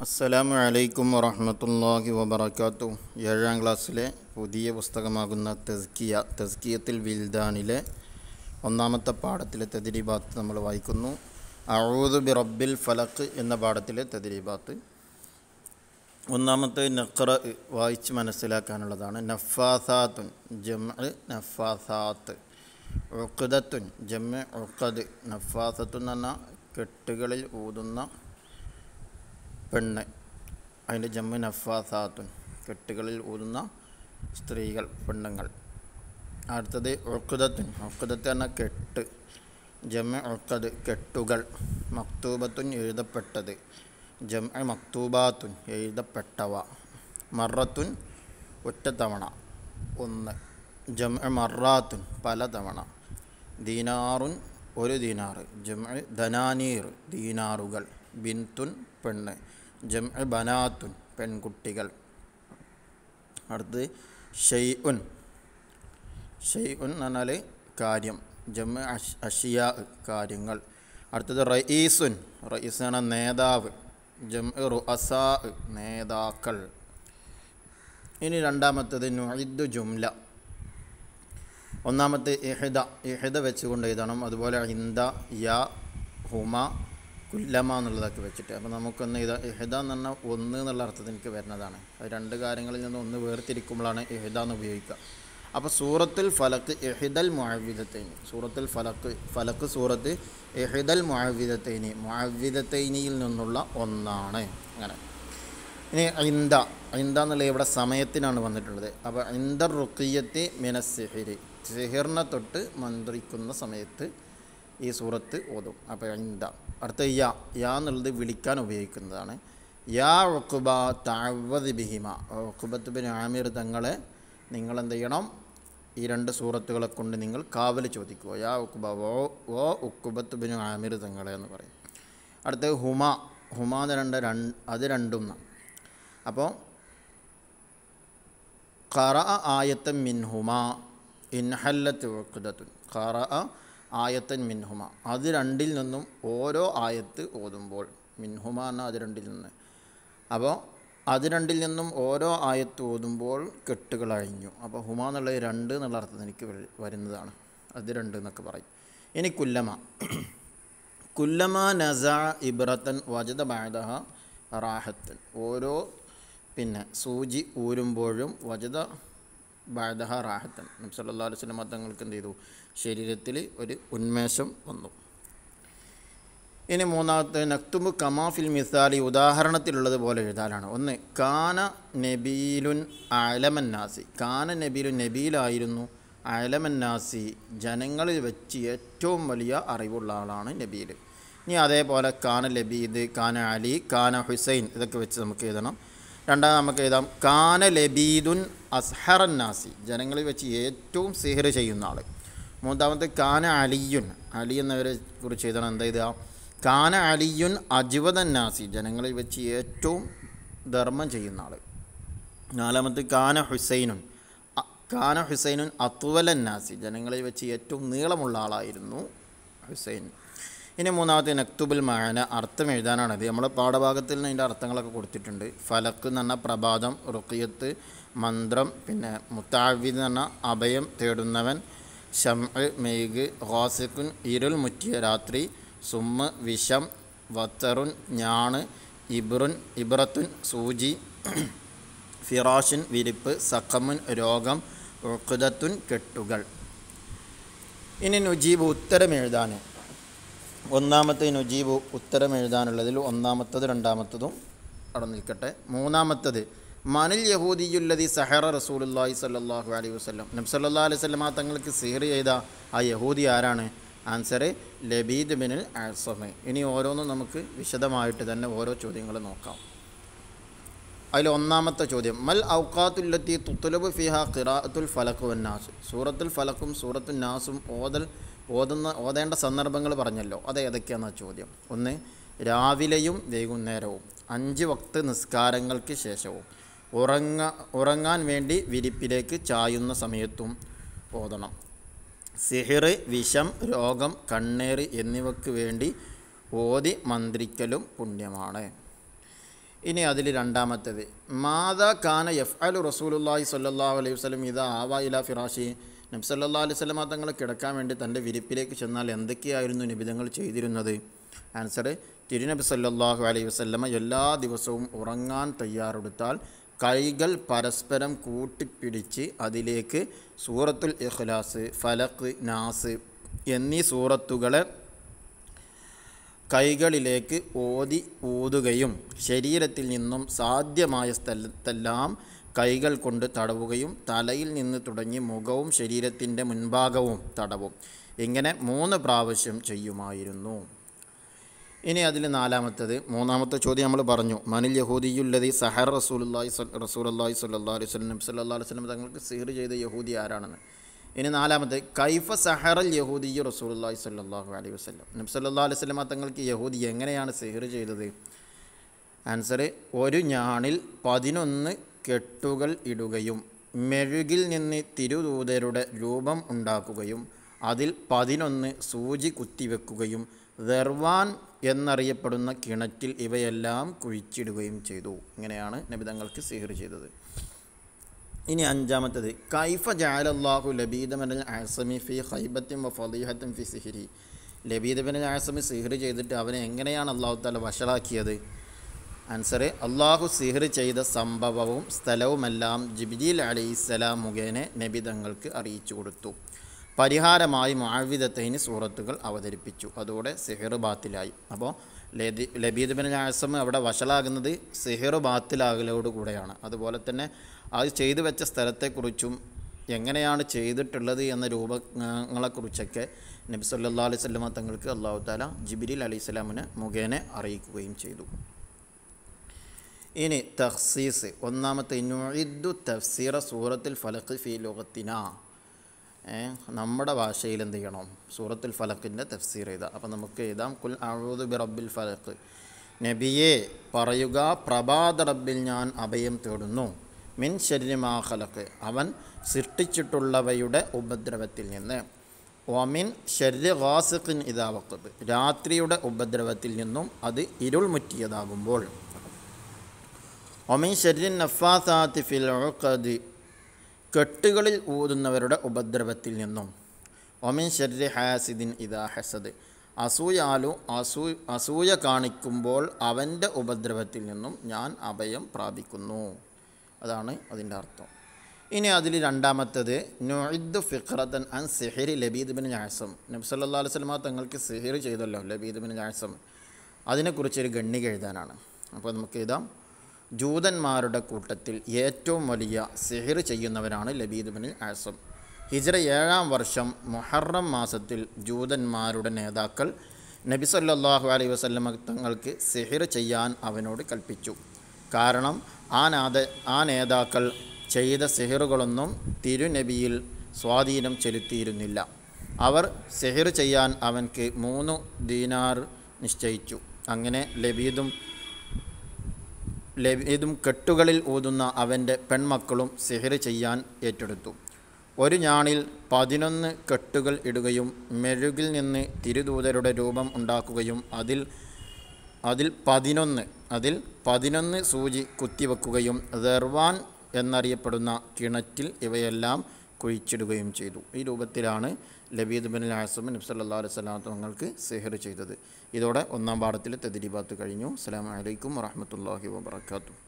അസ്സലാമു അലൈക്കും വറഹ്മത്തുള്ളാഹി വബറകാത്തു ഏഴാം ക്ലാസ്സിലെ പുതിയ പുസ്തകമാകുന്ന തെസ്കിയ തെസ്കിയത്തിൽ വിൽദാനിലെ ഒന്നാമത്തെ പാഠത്തിലെ തെതിരിബാത്ത് നമ്മൾ വായിക്കുന്നു അഊദു ബി റബ്ബിൽ ഫലക്ക് എന്ന പാഠത്തിലെ തെതിരിബാത്ത് ഒന്നാമത്തെ നഖ്റ വായിച്ച് മനസ്സിലാക്കാനുള്ളതാണ് നഫാസാത്തുൻ ജംഅ് നഫാസാത്ത് ഉഖ്ദത്തുൻ ജംഅ് ഉഖദ് നഫാസത്തു എന്ന് പറഞ്ഞാൽ കെട്ടുകളിൽ ഊതുന്ന പെണ്ണ് അതിൻ്റെ ജമ്മു നഫാസാത്തുൻ കെട്ടുകളിൽ ഊതുന്ന സ്ത്രീകൾ പെണ്ണുങ്ങൾ അടുത്തത് ഒക്കുദത്തുൻ ഒക്കുദത്ത് എന്ന കെട്ട് ജമ്മ ഒക്കത് കെട്ടുകൾ മക്തൂബത്തുൻ എഴുതപ്പെട്ടത് ജമ്മ മക്തൂബാത്തുൻ എഴുതപ്പെട്ടവ മറത്തുൻ ഒറ്റത്തവണ ഒന്ന് ജമ്മ മറാത്തുൻ പലതവണ ദീനാറുൻ ഒരു ദീനാറ് ജമ്മ ധനാനീർ ദീനാറുകൾ ബിൻതുൻ പെണ്ണ് ജംഅ ബനാത്തുൻ പെൺകുട്ടികൾ അടുത്ത് ഷെയ്ഉൻ ഷെയ്ഉൻ എന്ന് പറഞ്ഞാൽ കാര്യം ജമ്മ അഷ് അഷിയ കാര്യങ്ങൾ അടുത്തത് റയീസുൻ റയീസ് എന്ന് പറഞ്ഞാൽ നേതാവ് ജംഅ റുഅസാ നേതാക്കൾ ഇനി രണ്ടാമത്തത് നുഇദ് ജുംല ഒന്നാമത്തെ ഇഹിദ ഇഹിദ വെച്ചുകൊണ്ട് എഴുതണം അതുപോലെ ഇന്ദ യ ഹുമ കുല്ലമ എന്നുള്ളതൊക്കെ വെച്ചിട്ട് അപ്പോൾ നമുക്കൊന്ന് ഇത് ഇഹിദ എന്ന് പറഞ്ഞാൽ ഒന്ന് എന്നുള്ള അർത്ഥത്തിൽ എനിക്ക് വരുന്നതാണ് അത് രണ്ട് കാര്യങ്ങളിൽ നിന്ന് ഒന്ന് വേർതിരിക്കുമ്പോഴാണ് ഇഹിദ എന്ന് ഉപയോഗിക്കുക അപ്പോൾ സൂറത്തുൽ ഫലക്ക് ഇഹിദൽ മുഅവിദത്തൈനി സൂറത്തുൽ ഫലക്ക് ഫലക്ക് സൂറത്ത് ഇഹിദൽ മുഅവിദത്തൈനി മുഅവിദത്തൈനിയിൽ നിന്നുള്ള ഒന്നാണ് അങ്ങനെ ഇനി ഇന്ദ ഇന്ദ എന്നുള്ള ഇവിടെ സമയത്തിനാണ് വന്നിട്ടുള്ളത് അപ്പോൾ ഇന്ദർ റുക്കിയത്തി മിനസിഹിരി സിഹിറിനെ തൊട്ട് മന്ത്രിക്കുന്ന സമയത്ത് ഈ സൂറത്ത് ഓതും അപ്പോൾ ഇന്ദ അടുത്ത യാ യാ എന്നുള്ളത് വിളിക്കാൻ ഉപയോഗിക്കുന്നതാണ് യാ ഒക്കുബ താവതി ബിഹിമ ഒക്കുബത്ത് ബിൻ ആമിർ തങ്ങളെ നിങ്ങൾ എന്ത് ചെയ്യണം ഈ രണ്ട് സൂറത്തുകളെ കൊണ്ട് നിങ്ങൾ കാവൽ ചോദിക്കുക യാ ഉക്കുബ ഓ ഓ ഉക്കുബത്ത് ബിൻ ആമിർ തങ്ങളെ എന്ന് പറയും അടുത്തത് ഹുമ ഹുമ എന്ന് രണ്ട് രണ്ട് അത് രണ്ടും അപ്പോൾ ഖറ ആയത്തൻ മിൻഹുമ ഇൻഹല്ലത്ത് ഉഖ്ദത്തുൻ ഖറ ആയത്തൻ മിൻഹുമ അത് രണ്ടിൽ നിന്നും ഓരോ ആയത്ത് ഓതുമ്പോൾ മിൻഹുമ എന്ന അത് രണ്ടിൽ നിന്ന് അപ്പോൾ അത് രണ്ടിൽ നിന്നും ഓരോ ആയത്ത് ഓതുമ്പോൾ കെട്ടുകൾ അഴിഞ്ഞു അപ്പോൾ ഹുമ എന്നുള്ളത് രണ്ട് എന്നുള്ള അർത്ഥം എനിക്ക് വരുന്നതാണ് അത് രണ്ട് എന്നൊക്കെ പറയും ഇനി കുല്ലമ കുല്ലമ നസ ഇബ്രത്തൻ വജദ ബാദഹ റാഹത്തൻ ഓരോ പിന്നെ സൂചി ഊരുമ്പോഴും വജദ ബാദഹ റാഹത്തൻ നബ്സല്ലാ അലൈഹി സ്വലം തങ്ങൾക്ക് എന്ത് ചെയ്തു ശരീരത്തിൽ ഒരു ഉന്മേഷം വന്നു ഇനി മൂന്നാമത്തെ നക്തുബ് കമാഫിൽ മിസാലി ഉദാഹരണത്തിലുള്ളത് പോലെ എഴുതാനാണ് ഒന്ന് കാന നബീലുൻ അലമന്നാസി കാന നബീലുൻ നബീലായിരുന്നു അലമന്നാസി ജനങ്ങളിൽ വെച്ച് ഏറ്റവും വലിയ അറിവുള്ള ആളാണ് നബീൽ ഇനി അതേപോലെ കാന ലബീദ് കാന അലി കാന ഹുസൈൻ ഇതൊക്കെ വെച്ച് നമുക്ക് എഴുതണം രണ്ടാമത് നമുക്ക് എഴുതാം കാന ലബീദുൻ അസ്ഹറന്നാസി ജനങ്ങളിൽ വെച്ച് ഏറ്റവും സിഹിർ ചെയ്യുന്ന ആൾ മൂന്നാമത്തെ കാന അലിയുൻ അലി എന്നവരെ കുറിച്ച് എഴുതണം എന്താ എഴുതുക കാന അലിയുൻ അജ്വദന്നാസി ജനങ്ങളിൽ വെച്ച് ഏറ്റവും ധർമ്മം ചെയ്യുന്ന ആൾ നാലാമത്തെ കാന ഹുസൈനുൻ കാന ഹുസൈനുൻ അത്വലന്നാസി ജനങ്ങളിൽ വെച്ച് ഏറ്റവും നീളമുള്ള ആളായിരുന്നു ഹുസൈൻ ഇനി മൂന്നാമത്തെ നക്തുബുൽ മാന അർത്ഥം എഴുതാനാണത് നമ്മൾ പാഠഭാഗത്തിൽ നിന്ന് അതിൻ്റെ അർത്ഥങ്ങളൊക്കെ കൊടുത്തിട്ടുണ്ട് ഫലക്ക് എന്ന് പറഞ്ഞാൽ പ്രഭാതം റുക്കിയത്ത് മന്ത്രം പിന്നെ മുത്താവിദ് എന്ന് പറഞ്ഞാൽ അഭയം തേടുന്നവൻ ഷംഅ് മെയ്ഗ് ഹോസിക്കുൻ ഇരുൾ മുറ്റിയ രാത്രി സുമ്മ് വിഷം വത്തറുൻ ഞാണ് ഇബ്രുൻ ഇബ്രത്തുൻ സൂചി ഫിറാഷുൻ വിരിപ്പ് സഖമുൻ രോഗം ഉഖുദത്തുൻ കെട്ടുകൾ ഇനി നുജീബ് ഉത്തരം എഴുതാൻ ഒന്നാമത്തെ നുജീബ് ഉത്തരം എഴുതാനുള്ളതിൽ ഒന്നാമത്തത് രണ്ടാമത്തതും അവിടെ നിൽക്കട്ടെ മൂന്നാമത്തത് മനിൽ യഹൂദിയുല്ലതി സഹറ റസൂലുല്ലാഹി സല്ലാഹു അലൈഹി വസ്ലം നബ്സല്ലാ അലൈഹി സ്വലമ തങ്ങൾക്ക് സിഹർ ചെയ്ത ആ യഹൂദി ആരാണ് ആൻസർ ലബീദ് ബിനിൽ ആസമെ ഇനി ഓരോന്നും നമുക്ക് വിശദമായിട്ട് തന്നെ ഓരോ ചോദ്യങ്ങൾ നോക്കാം അതിൽ ഒന്നാമത്തെ ചോദ്യം മൽ ഔക്കാത്തുല്ലത്തി തുത്തുലബ് ഫിഹ ഖിറാഅത്തുൽ ഫലഖ് വന്നാസ് സൂറത്തുൽ ഫലക്കും സൂറത്തുൽ നാസും ഓതൽ ഓതുന്ന ഓതേണ്ട സന്ദർഭങ്ങൾ പറഞ്ഞല്ലോ അത് ഏതൊക്കെയാണെന്ന ചോദ്യം ഒന്ന് രാവിലെയും വൈകുന്നേരവും അഞ്ച് വക്ത് നിസ്കാരങ്ങൾക്ക് ശേഷവും ഉറങ്ങ ഉറങ്ങാൻ വേണ്ടി വിരിപ്പിലേക്ക് ചായുന്ന സമയത്തും ഓതണം സിഹിർ വിഷം രോഗം കണ്ണേറ് എന്നിവയ്ക്ക് വേണ്ടി ഓതി മന്ത്രിക്കലും പുണ്യമാണ് ഇനി അതിൽ രണ്ടാമത്തേത് മാതാ കാന എഫ് അലു റസൂലുല്ലാഹി സല്ലാ അലൈഹി വസ്ലം ഇതാ ആവാ ഇല ഫിറാഷി നബി സല്ലാ അലൈഹി സ്വലമ തങ്ങൾ കിടക്കാൻ വേണ്ടി തൻ്റെ വിരിപ്പിലേക്ക് ചെന്നാൽ എന്തൊക്കെയായിരുന്നു നിബിധങ്ങൾ ചെയ്തിരുന്നത് ആൻസർ തിരുനബി സല്ലാഹു അലൈഹി വസ്ലമ എല്ലാ ദിവസവും ഉറങ്ങാൻ തയ്യാറെടുത്താൽ കൈകൾ പരസ്പരം കൂട്ടിപ്പിടിച്ച് അതിലേക്ക് സൂറത്തുൽ ഇഖ്ലാസ് ഫലക്ക് നാസ് എന്നീ സൂറത്തുകളെ കൈകളിലേക്ക് ഓതി ഊതുകയും ശരീരത്തിൽ നിന്നും സാധ്യമായ സ്ഥലത്തെല്ലാം കൈകൾ കൊണ്ട് തടവുകയും തലയിൽ നിന്ന് തുടങ്ങി മുഖവും ശരീരത്തിൻ്റെ മുൻഭാഗവും തടവും ഇങ്ങനെ മൂന്ന് പ്രാവശ്യം ചെയ്യുമായിരുന്നു ഇനി അതിൽ നാലാമത്തത് മൂന്നാമത്തെ ചോദ്യം നമ്മൾ പറഞ്ഞു മനിൽ യഹൂദിയുല്ലതി സഹർ റസൂലുല്ലാഹി റസൂലല്ലാഹി സ്വല്ലാ അലൈഹി സ്വലം നബി സല്ലാ അലൈഹി സ്വലം തങ്ങൾക്ക് സിഹർ ചെയ്ത യഹൂദി ആരാണെന്ന് ഇനി നാലാമത്തെ കൈഫ സഹറൽ യഹൂദി റസൂലുല്ലാഹി സ്വല്ലല്ലാഹു അലൈഹി വസല്ലം നബി സല്ലല്ലാഹു അലൈഹി വസല്ലമ തങ്ങൾക്ക് യഹൂദി എങ്ങനെയാണ് സിഹർ ചെയ്തത് ആൻസർ ഒരു ഞാണിൽ പതിനൊന്ന് കെട്ടുകൾ ഇടുകയും മെഴുകിൽ നിന്ന് തിരുദൂതരുടെ രൂപം ഉണ്ടാക്കുകയും അതിൽ പതിനൊന്ന് സൂചി കുത്തിവെക്കുകയും ദർവാൻ എന്നറിയപ്പെടുന്ന കിണറ്റിൽ ഇവയെല്ലാം കുഴിച്ചിടുകയും ചെയ്തു ഇങ്ങനെയാണ് നബിതങ്ങൾക്ക് സിഹർ ചെയ്തത് ഇനി അഞ്ചാമത്തത് കൈഫ ജാലല്ലാഹു ലബീദബൻ ആസമി ഫി ഹൈബത്തും വ ഫലീഹത്തും ഫി സിഹിരി ലബീദബൻ ആസമി സിഹിർ ചെയ്തിട്ട് അവനെ എങ്ങനെയാണ് അള്ളാഹു താല വഷളാക്കിയത് ആൻസർ അള്ളാഹു സിഹിർ ചെയ്ത സംഭവവും സ്ഥലവുമെല്ലാം ജിബിജിൽ അലൈഹിസ്സലാം മുഖേന നബി തങ്ങൾക്ക് അറിയിച്ചു കൊടുത്തു പരിഹാരമായി മുആവിദത്തൈന് സൂറത്തുകൾ അവതരിപ്പിച്ചു അതോടെ സിഹിർ ബാത്തിലായി അപ്പോൾ ലബി ലബീദ് ബിൻ ആസം അവിടെ വഷളാകുന്നത് സിഹിർ ബാത്തിലാകലോടുകൂടെയാണ് അതുപോലെ തന്നെ അത് ചെയ്തു വെച്ച സ്ഥലത്തെക്കുറിച്ചും എങ്ങനെയാണ് ചെയ്തിട്ടുള്ളത് എന്ന രൂപങ്ങളെക്കുറിച്ചൊക്കെ നബി സല്ലാ അലൈഹി സ്വലമ തങ്ങൾക്ക് അള്ളാഹു താല ജിബിരിൽ അലൈഹി സ്വലാമിനെ മുഖേന അറിയിക്കുകയും ചെയ്തു ഇനി തഹ്സീസ് ഒന്നാമത്തെ നുഇദ്ദു തഫ്സീറ സൂറത്തുൽ ഫലഖ് ഫി ലോകത്തിന നമ്മുടെ ഭാഷയിൽ എന്ത് ചെയ്യണം സൂറത്തുൽ ഫലക്കിൻ്റെ തഫ്സീർ എഴുതാം അപ്പം നമുക്ക് എഴുതാം കുൽ അഴൂദ് ബി റബ്ബിൽ ഫലക്ക് നബിയെ പറയുക പ്രഭാത റബ്ബിൽ ഞാൻ അഭയം തേടുന്നു മിൻ ശരിമാ ഖലക്ക് അവൻ സൃഷ്ടിച്ചിട്ടുള്ളവയുടെ ഉപദ്രവത്തിൽ നിന്ന് ഒമിൻ ശരി ഖാസിഖിൻ ഇതാ വക്കത്ത് രാത്രിയുടെ ഉപദ്രവത്തിൽ നിന്നും അത് ഇരുൾ മുറ്റിയതാകുമ്പോൾ ഒമിൻ ശരിൻ നഫാസാത്തി ഫിൽ ഉഖദ് കെട്ടുകളിൽ ഊതുന്നവരുടെ ഉപദ്രവത്തിൽ നിന്നും ഒമിൻ ശരി ഹാസിദിൻ ഇതാ ഹസദ് അസൂയാലു അസൂ അസൂയ കാണിക്കുമ്പോൾ അവൻ്റെ ഉപദ്രവത്തിൽ നിന്നും ഞാൻ അഭയം പ്രാപിക്കുന്നു അതാണ് അതിൻ്റെ അർത്ഥം ഇനി അതിൽ രണ്ടാമത്തത് നൊയിദ് ഫിഖ്റത്തൻ അൻ സിഹിരി ലബീദ് ബിൻ ജാസം നബി സല്ലാ അലൈഹി സ്വലമ തങ്ങൾക്ക് സിഹിർ ചെയ്തല്ലോ ലബീദ് ബിൻ ജാസം അതിനെക്കുറിച്ചൊരു ഗണ്ണിക എഴുതാനാണ് അപ്പോൾ നമുക്ക് എഴുതാം ജൂതന്മാരുടെ കൂട്ടത്തിൽ ഏറ്റവും വലിയ സിഹിർ ചെയ്യുന്നവരാണ് ലബീദ് ബിൻ ആസം ഹിജ്ര ഏഴാം വർഷം മുഹറം മാസത്തിൽ ജൂതന്മാരുടെ നേതാക്കൾ നബി സല്ലാഹു അലൈഹി വസല്ലമ തങ്ങൾക്ക് സിഹിർ ചെയ്യാൻ അവനോട് കൽപ്പിച്ചു കാരണം ആ നാദ ആ നേതാക്കൾ ചെയ്ത സിഹിറുകളൊന്നും തിരുനബിയിൽ സ്വാധീനം ചെലുത്തിയിരുന്നില്ല അവർ സിഹിർ ചെയ്യാൻ അവൻക്ക് മൂന്ന് ദീനാർ നിശ്ചയിച്ചു അങ്ങനെ ലബീദും ലബീദും കെട്ടുകളിൽ ഊതുന്ന അവൻ്റെ പെൺമക്കളും സിഹിർ ചെയ്യാൻ ഏറ്റെടുത്തു ഒരു ഞാണിൽ പതിനൊന്ന് കെട്ടുകൾ ഇടുകയും മെഴുകിൽ നിന്ന് തിരുദൂതരുടെ രൂപം ഉണ്ടാക്കുകയും അതിൽ അതിൽ പതിനൊന്ന് അതിൽ പതിനൊന്ന് സൂചി കുത്തിവെക്കുകയും ദർവാൻ എന്നറിയപ്പെടുന്ന കിണറ്റിൽ ഇവയെല്ലാം കുഴിച്ചിടുകയും ചെയ്തു ഈ രൂപത്തിലാണ് ലബീദ് ബിൻ ആസം നബി സല്ലാ അലൈഹി സ്വലാം തങ്ങൾക്ക് സെഹർ ചെയ്തത് ഇതോടെ ഒന്നാം പാഠത്തിൽ തെതിരിബാത്ത് കഴിഞ്ഞു അസ്സാം വലൈക്കും വറഹമത്തല്ലാഹി വാബർക്കാത്തു